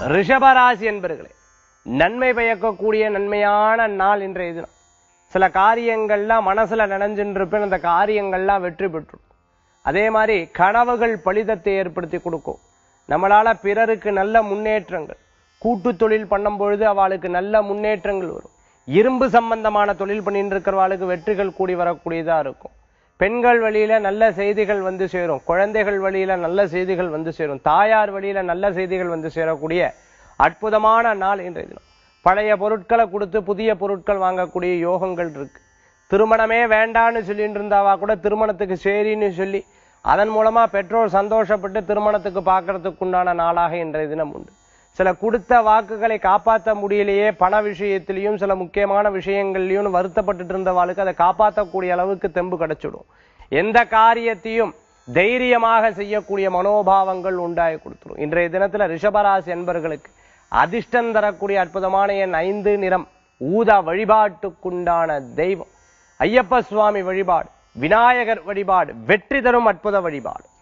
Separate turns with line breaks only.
ரிஷபராசி என்பர்களே நன்மை பயக்கக்கூடிய நன்மையான நாள் இன்றைய தினம் சில காரியங்கள்லாம் மனசுல நினைஞ்சுட்டு இருப்பேன் அந்த காரியங்கள்லாம் வெற்றி பெற்றும் அதே மாதிரி கனவுகள் பலிதத்தை ஏற்படுத்தி கொடுக்கும் நம்மளால பிறருக்கு நல்ல முன்னேற்றங்கள் கூட்டு தொழில் பண்ணும் பொழுது அவளுக்கு நல்ல முன்னேற்றங்கள் வரும் இரும்பு சம்பந்தமான தொழில் பண்ணிட்டு இருக்கிறவாளுக்கு வெற்றிகள் கூடி வரக்கூடியதா இருக்கும் பெண்கள் வழியில நல்ல செய்திகள் வந்து சேரும் குழந்தைகள் வழியில நல்ல செய்திகள் வந்து சேரும் தாயார் வழியில நல்ல செய்திகள் வந்து சேரக்கூடிய அற்புதமான நாள் இன்றைய தினம் பழைய பொருட்களை கொடுத்து புதிய பொருட்கள் வாங்கக்கூடிய யோகங்கள் இருக்கு திருமணமே வேண்டான்னு சொல்லிட்டு இருந்தாவா கூட திருமணத்துக்கு சரின்னு சொல்லி அதன் மூலமா பெற்றோர் சந்தோஷப்பட்டு திருமணத்துக்கு பார்க்கறதுக்கு உண்டான நாளாக இன்றைய தினம் உண்டு சில கொடுத்த வாக்குகளை காப்பாற்ற முடியலையே பண விஷயத்திலையும் சில முக்கியமான விஷயங்கள்லயும் வருத்தப்பட்டுட்டு இருந்தவாளுக்கு அதை காப்பாற்றக்கூடிய அளவுக்கு தெம்பு கிடைச்சிடும் எந்த காரியத்தையும் தைரியமாக செய்யக்கூடிய மனோபாவங்கள் உண்டாகி கொடுத்துரும் இன்றைய தினத்துல ரிஷபராசி என்பர்களுக்கு அதிர்ஷ்டம் தரக்கூடிய அற்புதமான என் ஐந்து நிறம் ஊதா வழிபாட்டுக்குண்டான தெய்வம் ஐயப்ப சுவாமி வழிபாடு விநாயகர் வழிபாடு வெற்றி தரும் அற்புத வழிபாடு